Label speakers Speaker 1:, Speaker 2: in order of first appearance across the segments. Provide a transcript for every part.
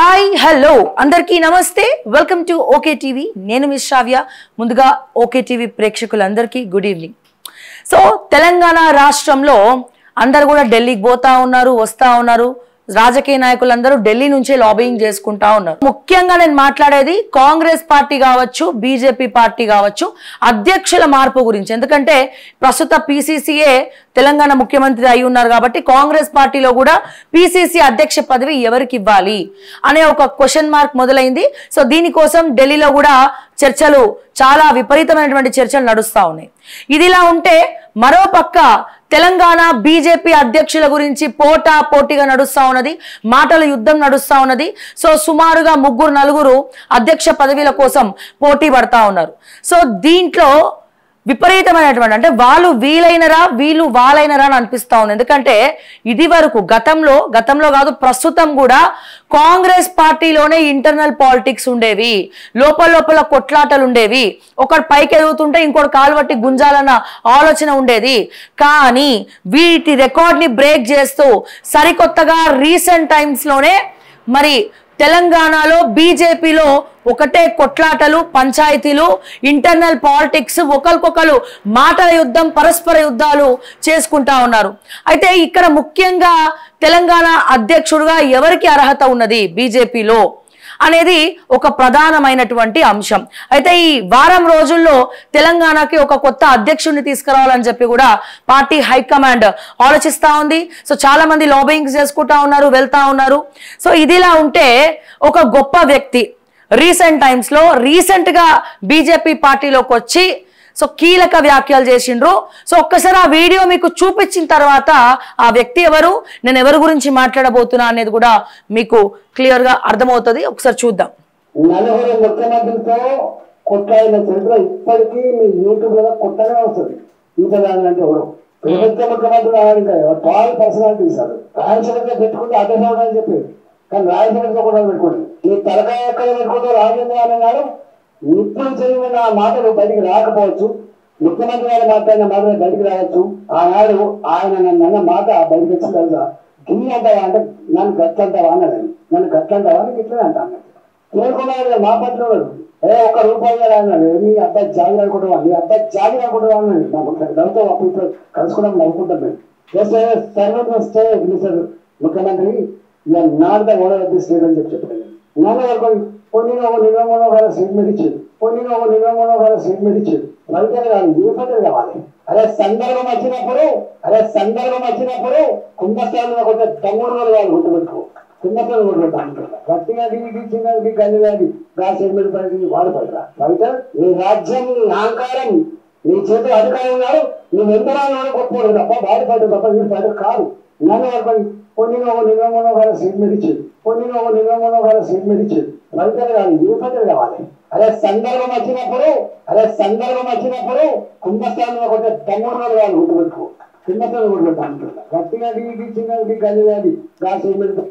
Speaker 1: Hi hello అందరికీ నమస్తే welcome to OK TV నేను మిస్ శ్రావ్య ముందుగా ఓకే టీవీ ప్రేక్షకులందరికీ గుడ్ ఈవినింగ్ సో తెలంగాణ రాష్ట్రంలో అందరు కూడా ఢిల్లీకి పోతా ఉన్నారు వస్తా ఉన్నారు రాజకీయ నాయకులందరూ ఢిల్లీ నుంచే లాబింగ్ చేసుకుంటా ఉన్నారు ముఖ్యంగా నేను మాట్లాడేది కాంగ్రెస్ పార్టీ కావచ్చు బీజేపీ పార్టీ కావచ్చు అధ్యక్షుల మార్పు గురించి ఎందుకంటే ప్రస్తుత పీసీసీఏ తెలంగాణ ముఖ్యమంత్రి అయి ఉన్నారు కాబట్టి కాంగ్రెస్ పార్టీలో కూడా పీసీసీ అధ్యక్ష పదవి ఎవరికి ఇవ్వాలి అనే ఒక క్వశ్చన్ మార్క్ మొదలైంది సో దీనికోసం ఢిల్లీలో కూడా చర్చలు చాలా విపరీతమైనటువంటి చర్చలు నడుస్తా ఉన్నాయి ఇదిలా ఉంటే మరో పక్క తెలంగాణ బీజేపీ అధ్యక్షుల గురించి పోటా పోటీగా నడుస్తా ఉన్నది మాటల యుద్ధం నడుస్తా ఉన్నది సో సుమారుగా ముగ్గురు నలుగురు అధ్యక్ష పదవిల కోసం పోటీ పడతా ఉన్నారు సో దీంట్లో విపరీతమైనటువంటి అంటే వాళ్ళు వీలైనరా వీళ్ళు వాళ్ళైనరా అని అనిపిస్తా ఉంది ఎందుకంటే ఇది వరకు గతంలో గతంలో కాదు ప్రస్తుతం కూడా కాంగ్రెస్ పార్టీలోనే ఇంటర్నల్ పాలిటిక్స్ ఉండేవి లోపల లోపల కొట్లాటలు ఉండేవి ఒకటి పైకి ఎదుగుతుంటే ఇంకోటి కాలు పట్టి గుంజాలన్న ఆలోచన ఉండేది కానీ వీటి రికార్డ్ని బ్రేక్ చేస్తూ సరికొత్తగా రీసెంట్ టైమ్స్లోనే మరి తెలంగాణలో బీజేపీలో ఒకటే కొట్లాటలు పంచాయతీలు ఇంటర్నల్ పాలిటిక్స్ ఒకరికొకరు మాటల యుద్ధం పరస్పర యుద్ధాలు చేసుకుంటా ఉన్నారు అయితే ఇక్కడ ముఖ్యంగా తెలంగాణ అధ్యక్షుడుగా ఎవరికి అర్హత ఉన్నది బీజేపీలో అనేది ఒక ప్రధానమైనటువంటి అంశం అయితే ఈ వారం రోజుల్లో తెలంగాణకి ఒక కొత్త అధ్యక్షుడిని తీసుకురావాలని చెప్పి కూడా పార్టీ హైకమాండ్ ఆలోచిస్తా ఉంది సో చాలా మంది లాబింగ్ చేసుకుంటా ఉన్నారు వెళ్తా ఉన్నారు సో ఇదిలా ఉంటే ఒక గొప్ప వ్యక్తి రీసెంట్ టైమ్స్ లో రీసెంట్ గా బీజేపీ పార్టీలోకి వచ్చి సో కీలక వ్యాఖ్యలు చేసిండ్రు సో ఒక్కసారి ఆ వీడియో మీకు చూపించిన తర్వాత ఆ వ్యక్తి ఎవరు నేను ఎవరి గురించి మాట్లాడబోతున్నా అనేది కూడా మీకు క్లియర్ గా అర్థమవుతుంది ఒకసారి చూద్దాం
Speaker 2: నలుగురు ముఖ్యమంత్రితో కొట్లాడిన చరిత్ర ఇప్పటికీ మీ యూట్యూబ్ లో కొత్తగా వస్తుంది ఇంతదానంటే ఎవరు ప్రభుత్వ ముఖ్యమంత్రి రావాలంటే టాల్ పర్సనాలిటీ సార్ రాయలసీమతో పెట్టుకుంటే అడ్డసాడు అని చెప్పి కానీ రాయలసీమతో కూడా పెట్టుకోండి నీ తలకాయ ఎక్కడ పెట్టుకుంటూ రాజేంద్ర అన్నాడు నిప్పులు చదివిన ఆ మాటలు బయటికి రాకపోవచ్చు ముఖ్యమంత్రి గారు మాట్లాడిన మాటలు బయటికి రావచ్చు ఆనాడు ఆయన నన్ను అన్న మాట బయటకు వచ్చి తెలుసా గిన్ని అంటావా అంటే నన్ను గట్లంటావా అన్నాడు నన్ను గట్లంటావా అని ఇట్లనే అంటా అన్నాడు కేరుకున్నాడు మా పట్ల వాడు. ఏ ఒక్క రూపాయి ఇవ్వాలి అన్నాడు మీ అబ్బాయి జాగి అనుకుంటావా మీ అబ్బాయి జాగి అనుకుంటావా అన్నాడు నాకు నవ్వుతో అప్పుడు ఇప్పుడు కలుసుకున్నాం నవ్వుకుంటాం మేము సర్వెంట్ వస్తే మినిస్టర్ ముఖ్యమంత్రి not the owner of the state అని చెప్పి చెప్పాను నన్ను వరకు పొన్నిన ఒక నిలవమనో కాదు సీట్ మీద ఇచ్చేది పొన్నిన ఒక నిలవమనో కాదు సీట్ మీద ఇచ్చేది ఫలితాలు కాదు ఏ ఫలితాలు కావాలి అదే సందర్భం వచ్చినప్పుడు అదే సందర్భం వచ్చినప్పుడు కుంభస్థానంలో కొంత తమ్ముడు కూడా కాదు గుర్తుపెట్టుకో కుంభస్థానం కూడా అంటున్నా గట్టిగా దిగి చిన్నది గల్లిదాది గా సీట్ మీద పడి వాడు పడరా ఫలితం నీ రాజ్యం నీ అహంకారం నీ చేతిలో అధికారం ఉన్నాడు నువ్వు ఎంతరాలు గొప్పవాడు తప్ప బాధపడ్డు తప్ప వీడు పడ్డ కాదు నన్ను ఏర్పడి పొన్నిన ఒక నిలవమనో కాదు సీట్ మీద ఇచ్చేది పొన్నిన ఒక నిలవమనో కాదు సీట్ మీద ఇచ్చేది ఫలితాలు కాదు ఏ ఫలితాలు కావాలి అదే సందర్భం వచ్చినప్పుడు అదే సందర్భం వచ్చినప్పుడు కుంభస్థానంలో కొంచెం తమ్ముడు కూడా కాదు గుర్తుపెట్టుకో కుంభస్థానం కూడా అంటున్నా గట్టిగా దిగి చిన్నది గల్లిదాది గా సీట్ మీద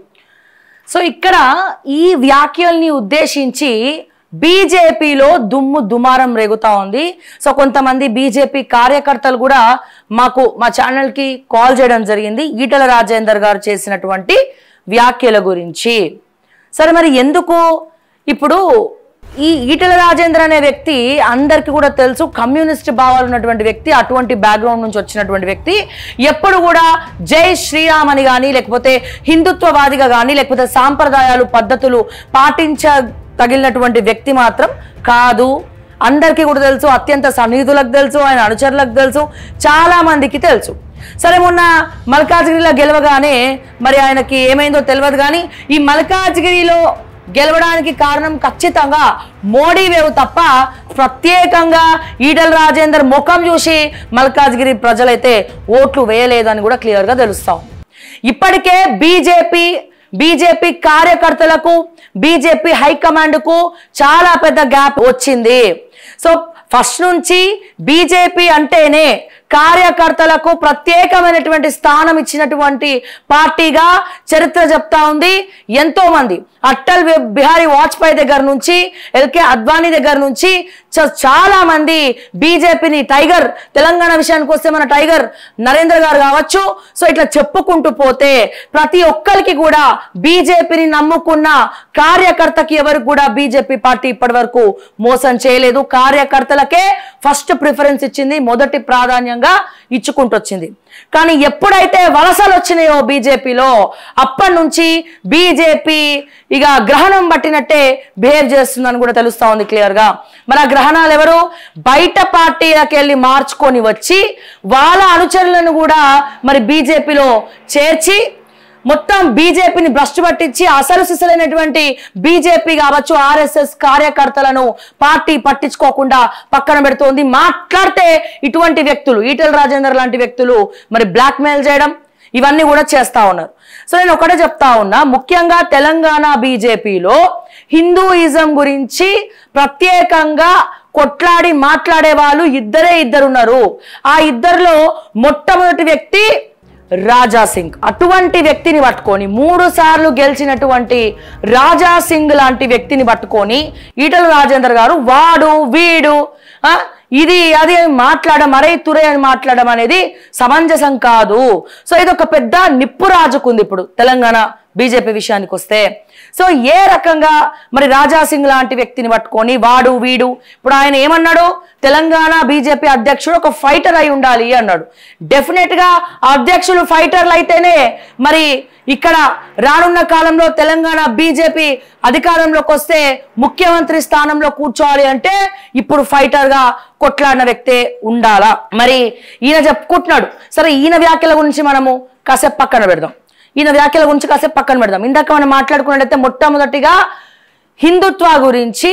Speaker 1: సో ఇక్కడ ఈ వ్యాఖ్యల్ని ఉద్దేశించి బీజేపీలో దుమ్ము దుమారం రేగుతా ఉంది సో కొంతమంది బీజేపీ కార్యకర్తలు కూడా మాకు మా ఛానల్కి కాల్ చేయడం జరిగింది ఈటల రాజేందర్ గారు చేసినటువంటి వ్యాఖ్యల గురించి సరే మరి ఎందుకు ఇప్పుడు ఈ ఈటల రాజేంద్ర అనే వ్యక్తి అందరికీ కూడా తెలుసు కమ్యూనిస్ట్ భావాలు ఉన్నటువంటి వ్యక్తి అటువంటి బ్యాక్గ్రౌండ్ నుంచి వచ్చినటువంటి వ్యక్తి ఎప్పుడు కూడా జై శ్రీరామ్ అని కానీ లేకపోతే హిందుత్వవాదిగా కానీ లేకపోతే సాంప్రదాయాలు పద్ధతులు పాటించ తగిలినటువంటి వ్యక్తి మాత్రం కాదు అందరికీ కూడా తెలుసు అత్యంత సన్నిహితులకు తెలుసు ఆయన అనుచరులకు తెలుసు చాలా మందికి తెలుసు సరే మొన్న మల్కాజ్గిరిలో గెలవగానే మరి ఆయనకి ఏమైందో తెలియదు కానీ ఈ మల్కాజ్గిరిలో గెలవడానికి కారణం ఖచ్చితంగా మోడీ వేవ్ తప్ప ప్రత్యేకంగా ఈటల రాజేందర్ ముఖం చూసి మల్కాజ్గిరి ప్రజలైతే ఓట్లు వేయలేదని కూడా క్లియర్గా తెలుస్తాం ఇప్పటికే బీజేపీ బీజేపీ కార్యకర్తలకు బీజేపీ హైకమాండ్కు చాలా పెద్ద గ్యాప్ వచ్చింది సో ఫస్ట్ నుంచి బీజేపీ అంటేనే కార్యకర్తలకు ప్రత్యేకమైనటువంటి స్థానం ఇచ్చినటువంటి పార్టీగా చరిత్ర చెప్తా ఉంది ఎంతో మంది అటల్ బి- బిహారీ వాజ్పేయి దగ్గర నుంచి ఎల్కే అద్వానీ దగ్గర నుంచి చ- చాలా మంది బీజేపీని టైగర్ తెలంగాణ విషయానికి వస్తే మన టైగర్ నరేంద్ర గారు కావచ్చు సో ఇట్లా చెప్పుకుంటూ పోతే ప్రతి ఒక్కరికి కూడా బీజేపీని నమ్ముకున్న కార్యకర్తకి ఎవరికి కూడా బీజేపీ పార్టీ ఇప్పటి వరకు మోసం చేయలేదు కార్యకర్తలకే ఫస్ట్ ప్రిఫరెన్స్ ఇచ్చింది మొదటి ప్రాధాన్యంగా ఇచ్చుకుంటూ వచ్చింది కానీ ఎప్పుడైతే వలసలు వచ్చినాయో బీజేపీలో అప్పటి నుంచి బీజేపీ ఇక గ్రహణం పట్టినట్టే బిహేవ్ చేస్తుందని కూడా తెలుస్తా ఉంది క్లియర్ గా మరి ఆ గ్రహణాలు ఎవరు బయట పార్టీలకు వెళ్ళి మార్చుకొని వచ్చి వాళ్ళ అనుచరులను కూడా మరి బీజేపీలో చేర్చి మొత్తం బీజేపీని భ్రష్టు పట్టించి అసలు సిసలైనటువంటి బీజేపీ కావచ్చు ఆర్ఎస్ఎస్ కార్యకర్తలను పార్టీ పట్టించుకోకుండా పక్కన పెడుతోంది మాట్లాడితే ఇటువంటి వ్యక్తులు ఈటెల రాజేందర్ లాంటి వ్యక్తులు మరి బ్లాక్మెయిల్ చేయడం ఇవన్నీ కూడా చేస్తా ఉన్నారు సో నేను ఒకటే చెప్తా ఉన్నా ముఖ్యంగా తెలంగాణ బీజేపీలో హిందూయిజం గురించి ప్రత్యేకంగా కొట్లాడి మాట్లాడే వాళ్ళు ఇద్దరే ఇద్దరున్నారు ఆ ఇద్దరిలో మొట్టమొదటి వ్యక్తి రాజా సింగ్ అటువంటి వ్యక్తిని పట్టుకొని మూడు సార్లు గెలిచినటువంటి రాజా సింగ్ లాంటి వ్యక్తిని పట్టుకొని ఈటల రాజేందర్ గారు వాడు వీడు ఆ, ఇది అది అని మాట్లాడడం అరే తురే అని మాట్లాడడం అనేది సమంజసం కాదు సో ఇది ఒక పెద్ద నిప్పు రాజుకుంది ఇప్పుడు తెలంగాణ బీజేపీ విషయానికి వస్తే సో ఏ రకంగా మరి రాజా సింగ్ లాంటి వ్యక్తిని పట్టుకొని వాడు వీడు ఇప్పుడు ఆయన ఏమన్నాడు తెలంగాణ బీజేపీ అధ్యక్షుడు ఒక ఫైటర్ అయి ఉండాలి అన్నాడు డెఫినెట్ గా ఆ అధ్యక్షులు ఫైటర్లు అయితేనే మరి ఇక్కడ రానున్న కాలంలో తెలంగాణ బీజేపీ అధికారంలోకి వస్తే ముఖ్యమంత్రి స్థానంలో కూర్చోవాలి అంటే ఇప్పుడు ఫైటర్ గా కొట్లాడిన వ్యక్తే ఉండాలా మరి ఈయన చెప్పుకుంటున్నాడు సరే ఈయన వ్యాఖ్యల గురించి మనము కాసేపు పక్కన పెడదాం ఈయన వ్యాఖ్యల గురించి కాసేపు పక్కన పెడదాం ఇందాక మనం మాట్లాడుకున్నట్టయితే మొట్టమొదటిగా హిందుత్వ గురించి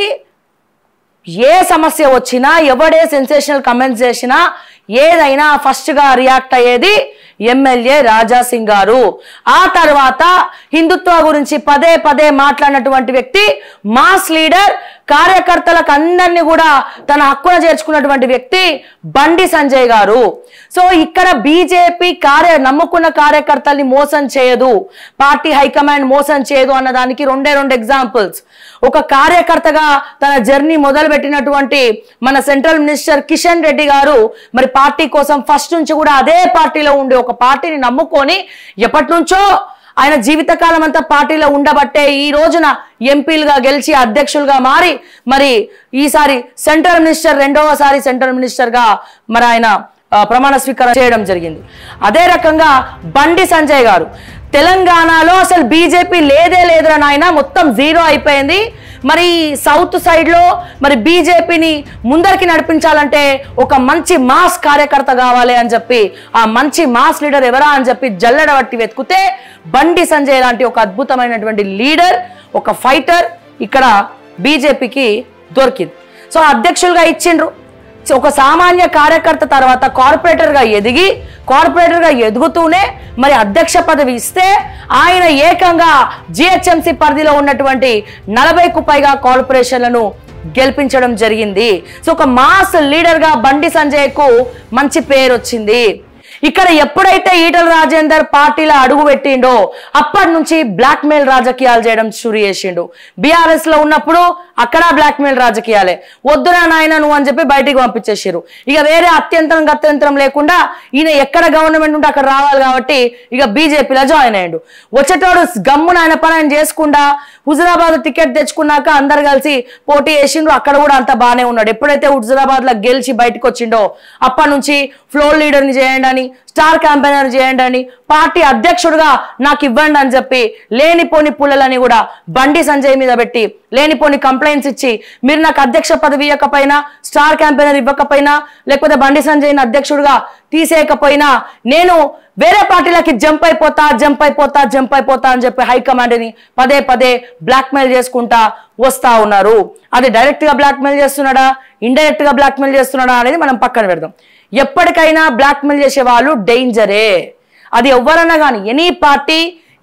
Speaker 1: ఏ సమస్య వచ్చినా ఎవడే సెన్సేషనల్ కమెంట్స్ చేసినా ఏదైనా ఫస్ట్ గా రియాక్ట్ అయ్యేది ఎమ్మెల్యే రాజా సింగ్ గారు ఆ తర్వాత హిందుత్వ గురించి పదే పదే మాట్లాడినటువంటి వ్యక్తి మాస్ లీడర్ కార్యకర్తలకు అందరినీ కూడా తన హక్కున చేర్చుకున్నటువంటి వ్యక్తి బండి సంజయ్ గారు సో ఇక్కడ బీజేపీ కార్య నమ్ముకున్న కార్యకర్తల్ని మోసం చేయదు పార్టీ హైకమాండ్ మోసం చేయదు అన్న దానికి రెండే రెండు ఎగ్జాంపుల్స్ ఒక కార్యకర్తగా తన జర్నీ మొదలు పెట్టినటువంటి మన సెంట్రల్ మినిస్టర్ కిషన్ రెడ్డి గారు మరి పార్టీ కోసం ఫస్ట్ నుంచి కూడా అదే పార్టీలో ఉండి ఒక పార్టీని నమ్ముకొని ఎప్పటి నుంచో ఆయన జీవితకాలం అంతా పార్టీలో ఉండబట్టే ఈ రోజున ఎంపీలుగా గెలిచి అధ్యక్షులుగా మారి మరి ఈసారి సెంట్రల్ మినిస్టర్ రెండవసారి సెంట్రల్ మినిస్టర్ గా మరి ఆయన ఆ, ప్రమాణ స్వీకారం చేయడం జరిగింది అదే రకంగా బండి సంజయ్ గారు తెలంగాణలో అసలు బీజేపీ లేదే లేదురా నాయన మొత్తం జీరో అయిపోయింది మరి సౌత్ సైడ్ లో మరి బీజేపీని ముందరికి నడిపించాలంటే ఒక మంచి మాస్ కార్యకర్త కావాలి అని చెప్పి ఆ మంచి మాస్ లీడర్ ఎవరా అని చెప్పి జల్లెడ బట్టి వెతుకుతే బండి సంజయ్ లాంటి ఒక అద్భుతమైనటువంటి లీడర్ ఒక ఫైటర్ ఇక్కడ బీజేపీకి దొరికింది సో అధ్యక్షులుగా ఇచ్చిండ్రు సో ఒక సామాన్య కార్యకర్త తర్వాత కార్పొరేటర్ గా ఎదిగి కార్పొరేటర్ గా ఎదుగుతూనే మరి అధ్యక్ష పదవి ఇస్తే ఆయన ఏకంగా జిహెచ్ఎంసి పరిధిలో ఉన్నటువంటి నలభైకు పైగా కార్పొరేషన్లను గెలిపించడం జరిగింది సో ఒక మాస్ లీడర్ గా బండి సంజయ్ కు మంచి పేరు వచ్చింది ఇక్కడ ఎప్పుడైతే ఈటల రాజేందర్ పార్టీలో అడుగు పెట్టిండో అప్పటి నుంచి బ్లాక్ మెయిల్ రాజకీయాలు చేయడం షురు చేసిండు బీఆర్ఎస్ లో ఉన్నప్పుడు అక్కడ బ్లాక్ మెయిల్ రాజకీయాలే వద్దురా నాయన నువ్వు అని చెప్పి బయటికి పంపించేసారు ఇక వేరే అత్యంతరం గత్యంతరం లేకుండా ఈయన ఎక్కడ గవర్నమెంట్ ఉంటే అక్కడ రావాలి కాబట్టి ఇక బీజేపీలో జాయిన్ అయ్యాడు వచ్చేటోడు గమ్మున ఆయన పని ఆయన చేసుకుండా హుజురాబాద్ టికెట్ తెచ్చుకున్నాక అందరు కలిసి పోటీ చేసిండ్రు అక్కడ కూడా అంత బాగానే ఉన్నాడు ఎప్పుడైతే హుజురాబాద్ లో గెలిచి బయటకు వచ్చిండో అప్పటి నుంచి ఫ్లోర్ లీడర్ని చేయండి అని స్టార్ క్యాంపెయినర్ చేయండి అని పార్టీ అధ్యక్షుడుగా నాకు ఇవ్వండి అని చెప్పి లేనిపోని పుల్లలని కూడా బండి సంజయ్ మీద పెట్టి లేనిపోని కంప్లైంట్స్ ఇచ్చి మీరు నాకు అధ్యక్ష పదవి ఇవ్వకపోయినా స్టార్ క్యాంపెయినర్ ఇవ్వకపోయినా లేకపోతే బండి సంజయ్ని అధ్యక్షుడుగా తీసేయకపోయినా నేను వేరే పార్టీలకి జంప్ అయిపోతా జంప్ అయిపోతా జంప్ అయిపోతా అని చెప్పి హైకమాండ్ని పదే పదే బ్లాక్మెయిల్ చేసుకుంటా వస్తా ఉన్నారు అది డైరెక్ట్ గా బ్లాక్మెయిల్ చేస్తున్నాడా ఇండైరెక్ట్ గా బ్లాక్మెయిల్ చేస్తున్నాడా అనేది మనం పక్కన పెడదాం ఎప్పటికైనా బ్లాక్మెయిల్ చేసే వాళ్ళు డేంజరే అది ఎవరన్నా కానీ any party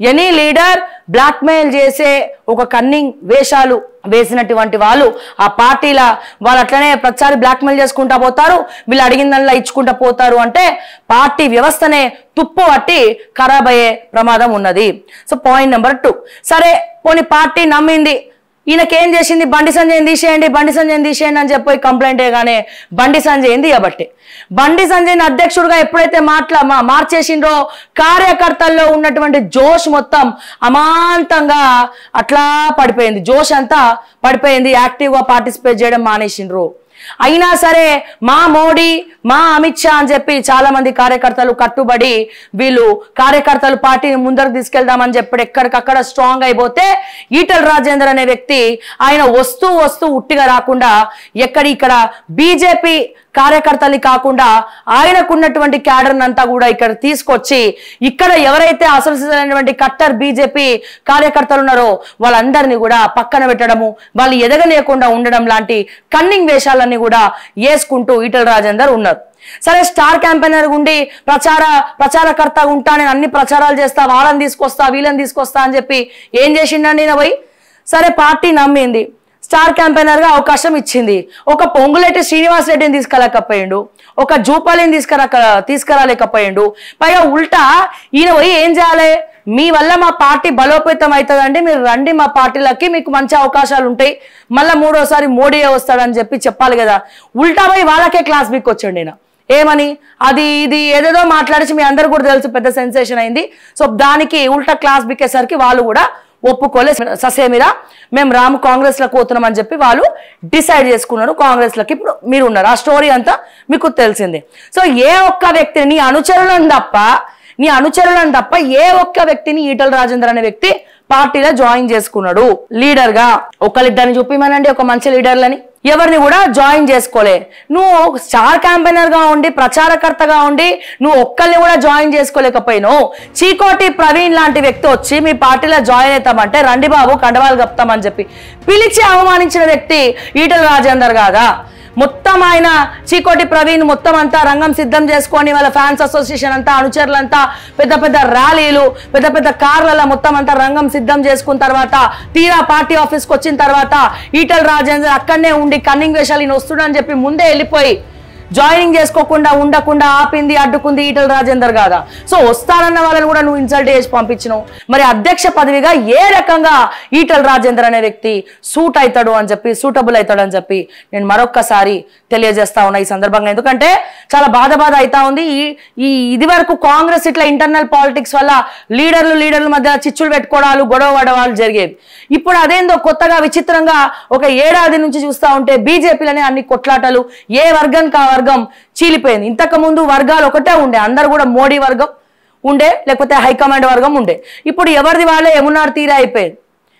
Speaker 1: any leader blackmail చేసే ఒక కన్నింగ్ వేషాలు వేసినటువంటి వాళ్ళు ఆ పార్టీల వాళ్ళు అట్లనే ప్రతిసారి బ్లాక్మెయిల్ చేసుకుంటా పోతారు వీళ్ళు అడిగిందల్లా ఇచ్చుకుంటా పోతారు అంటే పార్టీ వ్యవస్థనే తుప్పు పట్టి ఖరాబ్ అయ్యే ప్రమాదం ఉన్నది సో పాయింట్ నెంబర్ టూ సరే పోనీ పార్టీ నమ్మింది ఈయనకేం చేసింది బండి సంజయ్ని తీసేయండి బండి సంజయ్ని తీసేయండి అని చెప్పి కంప్లైంట్ కానీ బండి సంజయ్ని తీయబట్టి బండి సంజయ్ని అధ్యక్షుడిగా ఎప్పుడైతే మాట్లా మా- మార్చేసిండ్రో కార్యకర్తల్లో ఉన్నటువంటి జోష్ మొత్తం అమాంతంగా అట్లా పడిపోయింది జోష్ అంతా పడిపోయింది యాక్టివ్గా పార్టిసిపేట్ చేయడం మానేసిండ్రు అయినా సరే మా మోడీ మా అమిత్ షా అని చెప్పి చాలా మంది కార్యకర్తలు కట్టుబడి వీళ్ళు కార్యకర్తలు పార్టీని ముందరకు తీసుకెళ్దామని చెప్పి ఎక్కడికక్కడ స్ట్రాంగ్ అయిపోతే ఈటల రాజేందర్ అనే వ్యక్తి ఆయన వస్తూ వస్తూ ఉట్టిగా రాకుండా ఎక్కడి ఇక్కడ బీజేపీ కార్యకర్తలు కాకుండా ఆయనకున్నటువంటి క్యాడర్ అంతా కూడా ఇక్కడ తీసుకొచ్చి ఇక్కడ ఎవరైతే అసలు సిసలైనటువంటి కట్టర్ బీజేపీ కార్యకర్తలు ఉన్నారో వాళ్ళందరినీ కూడా పక్కన పెట్టడము వాళ్ళు ఎదగలేకుండా ఉండడం లాంటి కన్నింగ్ వేషాలన్నీ కూడా వేసుకుంటూ ఈటల రాజేందర్ ఉన్నారు సరే స్టార్ క్యాంపెయినర్ ఉండి ప్రచార ప్రచారకర్త ఉంటా నేను అన్ని ప్రచారాలు చేస్తా వాళ్ళని తీసుకొస్తా వీళ్ళని తీసుకొస్తా అని చెప్పి ఏం చేసిండండి ఈయన పోయి సరే పార్టీ నమ్మింది స్టార్ క్యాంపెయినర్ గా అవకాశం ఇచ్చింది ఒక పొంగులెట్టి శ్రీనివాస్ రెడ్డిని తీసుకురాలేకపోయిండు ఒక జూపాలిని తీసుకురా తీసుకురాలేకపోయిండు పైగా ఉల్టా ఈయన పోయి ఏం చేయాలి మీ వల్ల మా పార్టీ బలోపేతం అవుతుందండి మీరు రండి మా పార్టీలకి మీకు మంచి అవకాశాలు ఉంటాయి మళ్ళీ మూడోసారి మోడీ వస్తాడని చెప్పి చెప్పాలి కదా ఉల్టా పోయి వాళ్ళకే క్లాస్ బిక్ వచ్చండి ఈయన ఏమని అది ఇది ఏదేదో మాట్లాడేసి మీ అందరు కూడా తెలుసు పెద్ద సెన్సేషన్ అయింది సో దానికి ఉల్టా క్లాస్ బిక్కేసరికి వాళ్ళు కూడా ఒప్పుకోలే ససేమిరా మేము రాము కాంగ్రెస్ లకు పోతున్నాం అని చెప్పి వాళ్ళు డిసైడ్ చేసుకున్నారు కాంగ్రెస్ లకి ఇప్పుడు మీరు ఉన్నారు ఆ స్టోరీ అంతా మీకు తెలిసిందే సో ఏ ఒక్క వ్యక్తిని నీ అనుచరులను తప్ప నీ అనుచరులను తప్ప ఏ ఒక్క వ్యక్తిని ఈటల రాజేందర్ అనే వ్యక్తి పార్టీలో జాయిన్ చేసుకున్నాడు లీడర్ గా ఒకళ్ళిద్దరిని చూపిమనండి ఒక మంచి లీడర్లని ఎవరిని కూడా జాయిన్ చేసుకోలే నువ్వు స్టార్ క్యాంపెయినర్ గా ఉండి ప్రచారకర్తగా ఉండి నువ్వు ఒక్కరిని కూడా జాయిన్ చేసుకోలేకపోయినావు చీకోటి ప్రవీణ్ లాంటి వ్యక్తి వచ్చి మీ పార్టీలో జాయిన్ అవుతామంటే రండి బాబు కండవాలు కప్తామని చెప్పి పిలిచి అవమానించిన వ్యక్తి ఈటల రాజేందర్ కాదా మొత్తం ఆయన చీకోటి ప్రవీణ్ మొత్తం అంతా రంగం సిద్ధం చేసుకొని వాళ్ళ ఫ్యాన్స్ అసోసియేషన్ అంతా అనుచరులంతా పెద్ద పెద్ద ర్యాలీలు పెద్ద పెద్ద కార్లలో మొత్తం అంతా రంగం సిద్ధం చేసుకున్న తర్వాత తీరా పార్టీ ఆఫీస్కి వచ్చిన తర్వాత ఈటల రాజేందర్ అక్కడనే ఉండి కన్నింగ్ వేషాలు ఈయన వస్తున్నాడని చెప్పి ముందే వెళ్ళిపోయి జాయినింగ్ చేసుకోకుండా ఉండకుండా ఆపింది అడ్డుకుంది ఈటల రాజేందర్ కాదా సో వస్తానన్న వాళ్ళని కూడా నువ్వు ఇన్సల్ట్ చేసి పంపించినావు మరి అధ్యక్ష పదవిగా ఏ రకంగా ఈటల రాజేందర్ అనే వ్యక్తి సూట్ అవుతాడు అని చెప్పి సూటబుల్ అవుతాడు అని చెప్పి నేను మరొక్కసారి తెలియజేస్తా ఉన్నా ఈ సందర్భంగా ఎందుకంటే చాలా బాధ బాధ అవుతా ఉంది ఈ ఈ ఇది వరకు కాంగ్రెస్ ఇట్లా ఇంటర్నల్ పాలిటిక్స్ వల్ల లీడర్లు లీడర్ల మధ్య చిచ్చులు పెట్టుకోవడాలు గొడవ పడవాళ్ళు జరిగేవి ఇప్పుడు అదేందో కొత్తగా విచిత్రంగా ఒక ఏడాది నుంచి చూస్తా ఉంటే బీజేపీలోనే అన్ని కొట్లాటలు ఏ వర్గం కా వర్గం చీలిపోయింది ఇంతకు ముందు వర్గాలు ఒకటే ఉండే అందరు కూడా మోడీ వర్గం ఉండే లేకపోతే హైకమాండ్ వర్గం ఉండే ఇప్పుడు ఎవరిది వాళ్ళే యమునార్ తీరా అయిపోయింది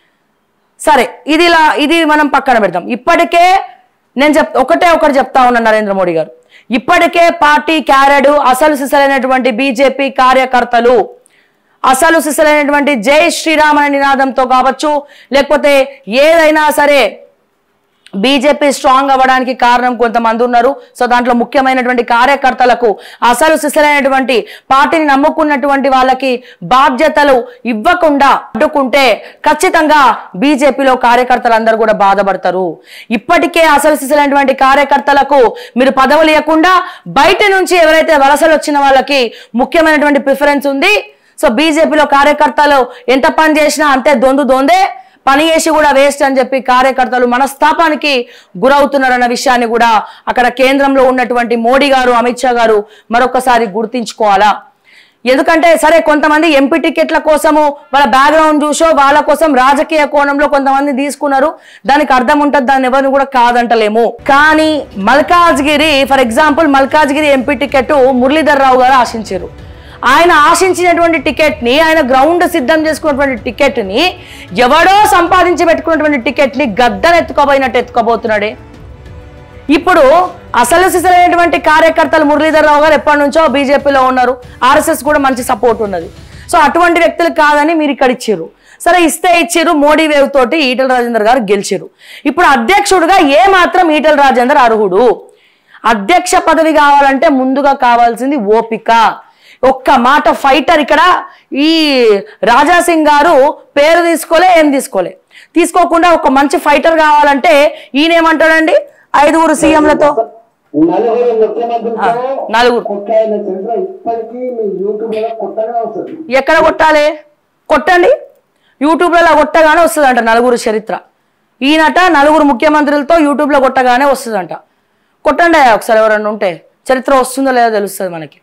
Speaker 1: సరే ఇది ఇలా ఇది మనం పక్కన పెడదాం ఇప్పటికే నేను చెప్ ఒకటే ఒకటి చెప్తా ఉన్నాను నరేంద్ర మోడీ గారు ఇప్పటికే పార్టీ క్యారెడు అసలు సిసలైనటువంటి బీజేపీ కార్యకర్తలు అసలు సిసలైనటువంటి జై శ్రీరామ్ అనే నినాదంతో కావచ్చు లేకపోతే ఏదైనా సరే బీజేపీ స్ట్రాంగ్ అవ్వడానికి కారణం కొంతమంది ఉన్నారు సో దాంట్లో ముఖ్యమైనటువంటి కార్యకర్తలకు అసలు సిసలైనటువంటి పార్టీని నమ్ముకున్నటువంటి వాళ్ళకి బాధ్యతలు ఇవ్వకుండా అడ్డుకుంటే ఖచ్చితంగా బీజేపీలో కార్యకర్తలందరూ కూడా బాధపడతారు ఇప్పటికే అసలు సిసలైనటువంటి కార్యకర్తలకు మీరు పదవులు ఇవ్వకుండా బయట నుంచి ఎవరైతే వలసలు వచ్చిన వాళ్ళకి ముఖ్యమైనటువంటి ప్రిఫరెన్స్ ఉంది సో బీజేపీలో కార్యకర్తలు ఎంత పని చేసినా అంతే దొందు దొందే పని చేసి కూడా వేస్ట్ అని చెప్పి కార్యకర్తలు మనస్తాపానికి గురవుతున్నారన్న విషయాన్ని కూడా అక్కడ కేంద్రంలో ఉన్నటువంటి మోడీ గారు అమిత్ షా గారు మరొకసారి గుర్తించుకోవాలా ఎందుకంటే సరే కొంతమంది ఎంపీ టికెట్ల కోసము వాళ్ళ బ్యాక్గ్రౌండ్ చూసో వాళ్ళ కోసం రాజకీయ కోణంలో కొంతమంది తీసుకున్నారు దానికి అర్థం ఉంటుంది దాన్ని ఎవరిని కూడా కాదంటలేము కానీ Malkajgiri for example Malkajgiri MP ticket Muralidhar Rao గారు ఆశించారు ఆయన ఆశించినటువంటి టికెట్ ని ఆయన గ్రౌండ్ సిద్ధం చేసుకున్నటువంటి టికెట్ ని ఎవడో సంపాదించి పెట్టుకున్నటువంటి టికెట్ ని గద్దను ఎత్తుకోబోయినట్టు ఎత్తుకోబోతున్నాడే ఇప్పుడు అసలు సిసలైనటువంటి కార్యకర్తలు మురళీధర్ రావు గారు ఎప్పటి నుంచో బీజేపీలో ఉన్నారు ఆర్ఎస్ఎస్ కూడా మంచి సపోర్ట్ ఉన్నది సో అటువంటి వ్యక్తులు కాదని మీరు ఇక్కడ ఇచ్చారు సరే ఇస్తే ఇచ్చారు మోడీ వేవ్ తోటి ఈటల రాజేందర్ గారు గెలిచారు ఇప్పుడు అధ్యక్షుడుగా ఏ మాత్రం ఈటల రాజేందర్ అర్హుడు అధ్యక్ష పదవి కావాలంటే ముందుగా కావాల్సింది ఓపిక ఒక్క మాట ఫైటర్ ఇక్కడ ఈ రాజా సింగ్ గారు పేరు తీసుకోలే ఏం తీసుకోలే తీసుకోకుండా ఒక మంచి ఫైటర్ కావాలంటే ఈయన ఏమంటాడండి ఐదుగురు సీఎంలతో
Speaker 2: నలుగురు ముఖ్యమంత్రితో
Speaker 1: నలుగురు.
Speaker 2: కొట్టాయిన చరిత్ర ఇప్పటికీ మీ యూట్యూబ్ లో కొత్తగా వస్తుంది
Speaker 1: ఎక్కడ కొట్టాలి కొట్టండి యూట్యూబ్లలో కొట్టగానే వస్తుందంట నలుగురు చరిత్ర ఈయనట నలుగురు ముఖ్యమంత్రులతో యూట్యూబ్లో కొట్టగానే వస్తుందంట కొట్టండి అయ్యా ఒకసారి ఎవరన్నా ఉంటే చరిత్ర వస్తుందో లేదో తెలుస్తుంది మనకి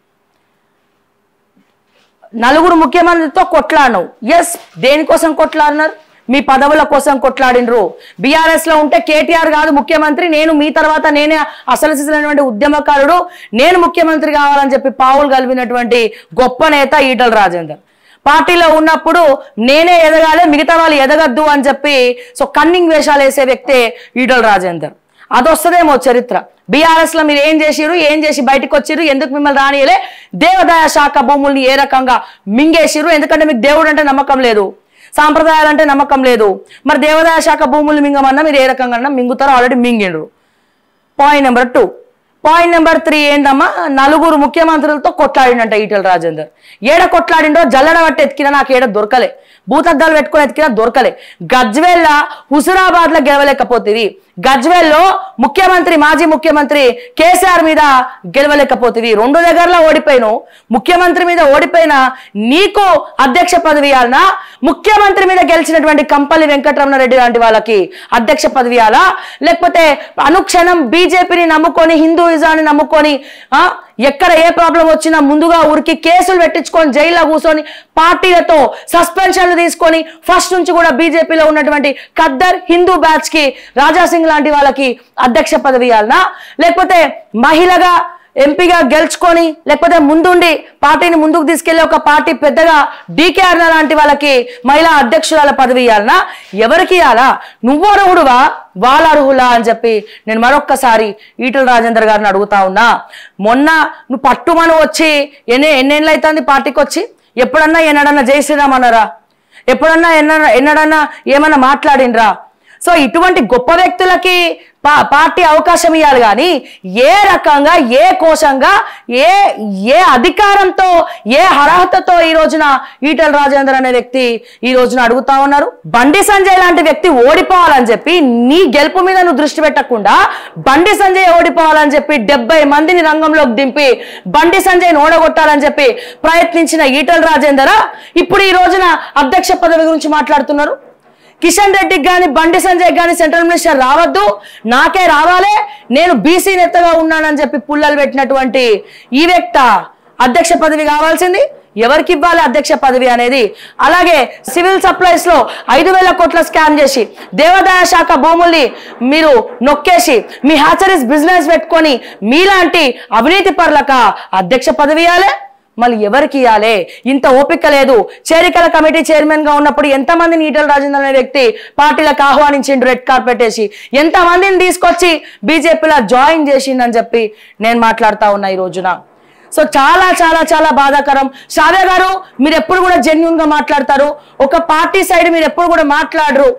Speaker 1: నలుగురు ముఖ్యమంత్రితో కొట్లాడినవు ఎస్ దేనికోసం కొట్లాడినారు మీ పదవుల కోసం కొట్లాడినరు బీఆర్ఎస్ లో ఉంటే కేటీఆర్ కాదు ముఖ్యమంత్రి నేను మీ తర్వాత నేనే అసలు సిసలైనటువంటి ఉద్యమకారుడు నేను ముఖ్యమంత్రి కావాలని చెప్పి పావులు కలిపినటువంటి గొప్ప నేత ఈటల రాజేందర్ పార్టీలో ఉన్నప్పుడు నేనే ఎదగాలి మిగతా వాళ్ళు ఎదగద్దు అని చెప్పి సో కన్నింగ్ వేషాలు వేసే వ్యక్తే ఈటల రాజేందర్ అది వస్తుందేమో చరిత్ర బీఆర్ఎస్ లో మీరు ఏం చేసిరు ఏం చేసి బయటకు వచ్చిరు ఎందుకు మిమ్మల్ని రానియలే దేవాదాయ శాఖ భూముల్ని ఏ రకంగా మింగేసిరు ఎందుకంటే మీకు దేవుడు అంటే నమ్మకం లేదు సాంప్రదాయాలు అంటే నమ్మకం లేదు మరి దేవాదాయ శాఖ భూములు మింగమన్నా మీరు ఏ రకంగా మింగుతారో ఆల్రెడీ మింగిండ్రు point number two point number three ఏందమ్మా నలుగురు ముఖ్యమంత్రులతో కొట్లాడినంట ఈటల రాజేందర్ ఏడ కొట్లాడిండో జల్లడ పట్టి ఎతికినా నాకు ఏడ దొరకలే భూతద్దాలు పెట్టుకొని ఎతికినా దొరకలే గజ్వేల్ల హుజురాబాద్ లో గెలవలేకపోతుంది గజ్వేల్లో ముఖ్యమంత్రి మాజీ ముఖ్యమంత్రి కేసీఆర్ మీద గెలవలేకపోతుంది రెండు దగ్గరలో ఓడిపోయిను ముఖ్యమంత్రి మీద ఓడిపోయిన నీకు అధ్యక్ష పదవి ఇవ్వాలనా ముఖ్యమంత్రి మీద గెలిచినటువంటి కంపల్లి వెంకటరమణారెడ్డి లాంటి వాళ్ళకి అధ్యక్ష పదవి ఇవ్వాలా లేకపోతే అనుక్షణం బీజేపీని నమ్ముకొని హిందూయిజాన్ని నమ్ముకొని ఆ ఎక్కడ ఏ ప్రాబ్లం వచ్చినా ముందుగా ఊరికి కేసులు పెట్టించుకొని జైల్లో కూర్చొని పార్టీలతో సస్పెన్షన్లు తీసుకొని ఫస్ట్ నుంచి కూడా బీజేపీలో ఉన్నటువంటి ఖద్దర్ హిందూ బ్యాచ్ కి రాజాసింగ్ లాంటి వాళ్ళకి అధ్యక్ష పదవి ఇవ్వాలనా లేకపోతే మహిళగా ఎంపీగా గెలుచుకొని లేకపోతే ముందుండి పార్టీని ముందుకు తీసుకెళ్లే ఒక పార్టీ పెద్దగా డీకే అర్ణ లాంటి వాళ్ళకి మహిళా అధ్యక్షురాల పదవి ఇవ్వాలనా ఎవరికి ఇవ్వాలా నువ్వు అర్హుడువా వాళ్ళ అర్హులా అని చెప్పి నేను మరొక్కసారి ఈటల రాజేందర్ గారిని అడుగుతా ఉన్నా మొన్న నువ్వు పట్టుమని వచ్చి ఎన్ని ఎన్నేళ్ళు అవుతుంది పార్టీకి వచ్చి ఎప్పుడన్నా ఎన్నడన్నా జై శ్రీరామ్ అన్నారా ఎప్పుడన్నా ఎన్న ఎన్నడన్నా ఏమన్నా మాట్లాడినరా సో ఇటువంటి గొప్ప వ్యక్తులకి పా పార్టీ అవకాశం ఇవ్వాలి కానీ ఏ రకంగా ఏ కోశంగా ఏ ఏ అధికారంతో ఏ అర్హతతో ఈ రోజున ఈటల రాజేందర్ అనే వ్యక్తి ఈ రోజున అడుగుతా ఉన్నారు బండి సంజయ్ లాంటి వ్యక్తి ఓడిపోవాలని చెప్పి నీ గెలుపు మీద నువ్వు దృష్టి పెట్టకుండా బండి సంజయ్ ఓడిపోవాలని చెప్పి డెబ్బై మందిని రంగంలోకి దింపి బండి సంజయ్ ఓడగొట్టాలని చెప్పి ప్రయత్నించిన ఈటల రాజేందర్ ఇప్పుడు ఈ రోజున అధ్యక్ష పదవి గురించి మాట్లాడుతున్నారు కిషన్ రెడ్డికి కానీ బండి సంజయ్ కానీ సెంట్రల్ మినిస్టర్ రావద్దు నాకే రావాలే నేను బీసీ నెత్తగా ఉన్నానని చెప్పి పుల్లలు పెట్టినటువంటి ఈ వ్యక్త అధ్యక్ష పదవి కావాల్సింది ఎవరికి ఇవ్వాలి అధ్యక్ష పదవి అనేది అలాగే సివిల్ సప్లైస్ లో ఐదు వేల కోట్ల స్కామ్ చేసి దేవాదాయ శాఖ భూముల్ని మీరు నొక్కేసి మీ హ్యాచరీస్ బిజినెస్ పెట్టుకొని మీలాంటి అవినీతి పరులక అధ్యక్ష పదవి ఇవ్వాలి మళ్ళీ ఎవరికి ఇవ్వాలి ఇంత ఓపిక లేదు చేరికల కమిటీ చైర్మన్ గా ఉన్నప్పుడు ఎంతమందిని ఈటల రాజేంద్ర అనే వ్యక్తి పార్టీలకు ఆహ్వానించిండు రెడ్ కార్పెట్ వేసి ఎంతమందిని తీసుకొచ్చి బీజేపీలో జాయిన్ చేసిండని చెప్పి నేను మాట్లాడుతా ఉన్నా ఈ రోజున సో చాలా చాలా చాలా బాధాకరం షావ్య గారు మీరు ఎప్పుడు కూడా జెన్యున్ గా మాట్లాడతారు ఒక పార్టీ సైడ్ మీరు ఎప్పుడు కూడా మాట్లాడరు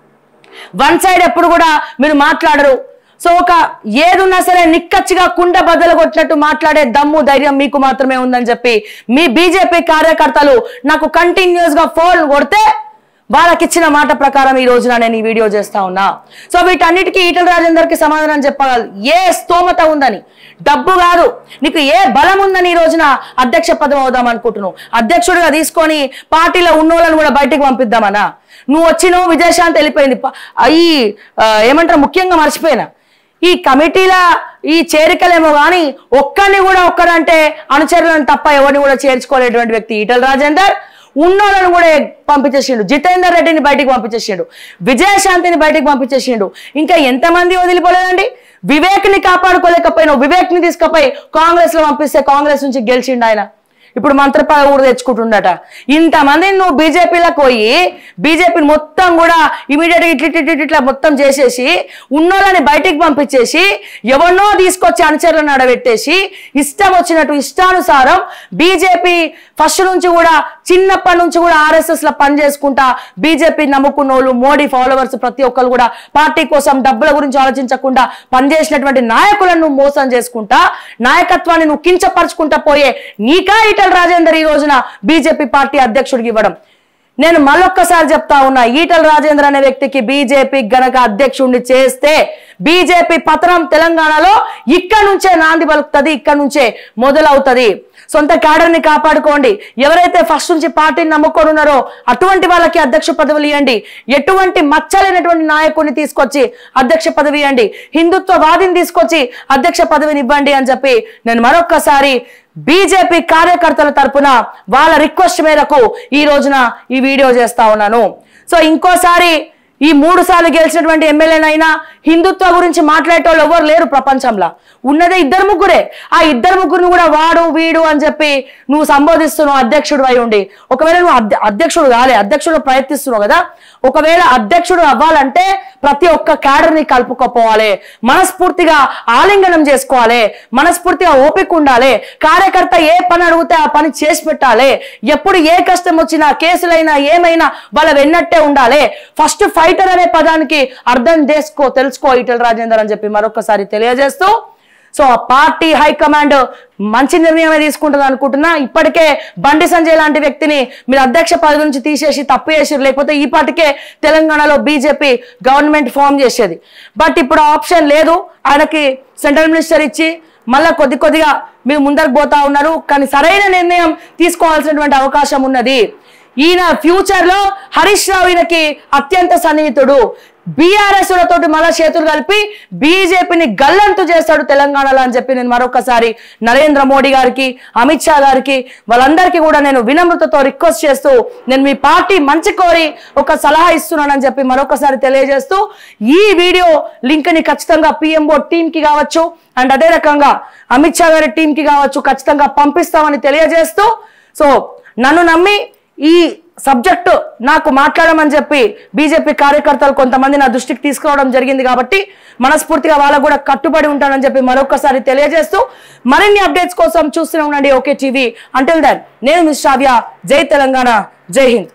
Speaker 1: వన్ సైడ్ ఎప్పుడు కూడా మీరు మాట్లాడరు సో ఒక ఏదున్నా సరే నిక్కచ్చిగా కుండ బద్దలు కొట్టినట్టు మాట్లాడే దమ్ము ధైర్యం మీకు మాత్రమే ఉందని చెప్పి మీ బీజేపీ కార్యకర్తలు నాకు కంటిన్యూస్ గా ఫోన్ కొడితే వాళ్ళకి ఇచ్చిన మాట ప్రకారం ఈ రోజున నేను ఈ వీడియో చేస్తా ఉన్నా సో వీటన్నిటికీ ఈటల రాజేందర్ కి సమాధానం చెప్పగలరు ఏ స్తోమత ఉందని డబ్బు కాదు నీకు ఏ బలం ఉందని ఈ రోజున అధ్యక్ష పదవి అవుదాం అనుకుంటున్నావు అధ్యక్షుడిగా తీసుకొని పార్టీలో ఉన్నోళ్ళని కూడా బయటికి పంపిద్దామనా నువ్వు వచ్చినావు విజయశాంతి వెళ్ళిపోయింది ప- ఈ ఆ, ఏమంటారు ముఖ్యంగా మర్చిపోయినా ఈ కమిటీల ఈ చేరికలేమో కానీ ఒక్కరిని కూడా ఒక్కరంటే అనుచరులను తప్ప ఎవరిని కూడా చేర్చుకోలేటువంటి వ్యక్తి ఈటల రాజేందర్ ఉన్నోళ్ళని కూడా పంపించేసిండు జితేందర్ రెడ్డిని బయటికి పంపించేసిండు విజయశాంతిని బయటికి పంపించేసిండు ఇంకా ఎంతమంది వదిలిపోలేదండి వివేక్ని కాపాడుకోలేకపోయినా వివేక్ని తీసుకుపోయి కాంగ్రెస్ లో పంపిస్తే కాంగ్రెస్ నుంచి గెలిచిండు ఆయన ఇప్పుడు మంత్రి పదవి కూడా తెచ్చుకుంటుండట ఇంతమందిని నువ్వు బీజేపీలకు పోయి బీజేపీని మొత్తం కూడా ఇమీడియట్గా ఇట్లా ఇట్లా ఇట్లా ఇట్లా మొత్తం చేసేసి ఉన్నోళ్ళని బయటికి పంపించేసి ఎవరినో తీసుకొచ్చి అనుచరులను నడబెట్టేసి ఇష్టం వచ్చినట్టు ఇష్టానుసారం బీజేపీ ఫస్ట్ నుంచి కూడా చిన్నప్పటి నుంచి కూడా ఆర్ఎస్ఎస్ లో పని చేసుకుంటా బీజేపీ నమ్ముకున్న వాళ్ళు మోడీ ఫాలోవర్స్ ప్రతి ఒక్కరు కూడా పార్టీ కోసం డబ్బుల గురించి ఆలోచించకుండా పనిచేసినటువంటి నాయకులను నువ్వు మోసం చేసుకుంటా నాయకత్వాన్ని నువ్వు కించపరుచుకుంటా పోయే నీకా ఈటల ఈటల రాజేందర్ ఈ రోజున బీజేపీ పార్టీ అధ్యక్షుడికి ఇవ్వడం నేను మళ్ళొక్కసారి చెప్తా ఉన్నా ఈటల రాజేంద్ర అనే వ్యక్తికి బీజేపీ గనక అధ్యక్షుడిని చేస్తే బీజేపీ పతనం తెలంగాణలో ఇక్కడ నుంచే నాంది పలుకుతుంది ఇక్కడ నుంచే మొదలవుతుంది సొంత క్యాడర్ని కాపాడుకోండి ఎవరైతే ఫస్ట్ నుంచి పార్టీని నమ్ముకొని ఉన్నారో అటువంటి వాళ్ళకి అధ్యక్ష పదవులు ఇవ్వండి ఎటువంటి మచ్చలేనటువంటి నాయకుడిని తీసుకొచ్చి అధ్యక్ష పదవి ఇవ్వండి హిందుత్వవాదిని తీసుకొచ్చి అధ్యక్ష పదవిని ఇవ్వండి అని చెప్పి నేను మరొక్కసారి బీజేపీ కార్యకర్తల తరపున వాళ్ళ రిక్వెస్ట్ మేరకు ఈ రోజున ఈ వీడియో చేస్తా ఉన్నాను సో ఇంకోసారి ఈ మూడు సార్లు గెలిచినటువంటి ఎమ్మెల్యేనైనా హిందుత్వ గురించి మాట్లాడేటోళ్ళు ఎవరు లేరు ప్రపంచంలో ఉన్నదే ఇద్దరు ముగ్గురే ఆ ఇద్దరు ముగ్గురిని కూడా వాడు వీడు అని చెప్పి నువ్వు సంబోధిస్తున్నావు అధ్యక్షుడు అయి ఉండి ఒకవేళ నువ్వు అధ్య- అధ్యక్షుడు కాలే అధ్యక్షుడు ప్రయత్నిస్తున్నావు కదా ఒకవేళ అధ్యక్షుడు అవ్వాలంటే ప్రతి ఒక్క క్యాడర్ని కలుపుకోపోవాలి మనస్ఫూర్తిగా ఆలింగనం చేసుకోవాలి మనస్ఫూర్తిగా ఓపిక ఉండాలి కార్యకర్త ఏ పని అడిగితే ఆ పని చేసి పెట్టాలి ఎప్పుడు ఏ కష్టం వచ్చినా కేసులైనా ఏమైనా వాళ్ళ వెన్నట్టే ఉండాలి ఫస్ట్ ఫైటర్ అనే పదానికి అర్థం చేసుకో తెలుసుకో ఈటల రాజేందర్ అని చెప్పి మరొకసారి తెలియజేస్తూ సో ఆ పార్టీ హైకమాండ్ మంచి నిర్ణయమే తీసుకుంటుంది అనుకుంటున్నా ఇప్పటికే బండి సంజయ్ లాంటి వ్యక్తిని మీరు అధ్యక్ష పదవి నుంచి తీసేసి తప్పు చేసారు లేకపోతే ఈ పాటికే తెలంగాణలో బీజేపీ గవర్నమెంట్ ఫామ్ చేసేది బట్ ఇప్పుడు ఆప్షన్ లేదు ఆయనకి సెంట్రల్ మినిస్టర్ ఇచ్చి మళ్ళా కొద్ది కొద్దిగా మీరు ముందరకు పోతా ఉన్నారు కానీ సరైన నిర్ణయం తీసుకోవాల్సినటువంటి అవకాశం ఉన్నది ఈయన ఫ్యూచర్ లో హరీష్ రావు ఈయనకి అత్యంత సన్నిహితుడు బీఆర్ఎస్ తోటి మళ్ళా చేతులు కలిపి బీజేపీని గల్లంతు చేస్తాడు తెలంగాణలో అని చెప్పి నేను మరొకసారి నరేంద్ర మోడీ గారికి అమిత్ షా గారికి వాళ్ళందరికీ కూడా నేను వినమ్రతతో రిక్వెస్ట్ చేస్తూ నేను మీ పార్టీ మంచి కోరి ఒక సలహా ఇస్తున్నానని చెప్పి మరొకసారి తెలియజేస్తూ ఈ వీడియో లింక్ ని ఖచ్చితంగా పిఎంఓ టీమ్ కి కావచ్చు అండ్ అదే రకంగా అమిత్ షా గారి టీం కి కావచ్చు ఖచ్చితంగా పంపిస్తామని తెలియజేస్తూ సో నన్ను నమ్మి ఈ సబ్జెక్టు నాకు మాట్లాడమని చెప్పి బీజేపీ కార్యకర్తలు కొంతమంది నా దృష్టికి తీసుకురావడం జరిగింది కాబట్టి మనస్ఫూర్తిగా వాళ్ళకు కూడా కట్టుబడి ఉంటానని చెప్పి మరొకసారి తెలియజేస్తూ మరిన్ని అప్డేట్స్ కోసం చూస్తూనే ఉండండి ఓకే టీవీ అంటిల్ దెన్ నేను మిస్ శ్రావ్య జై తెలంగాణ జై హింద్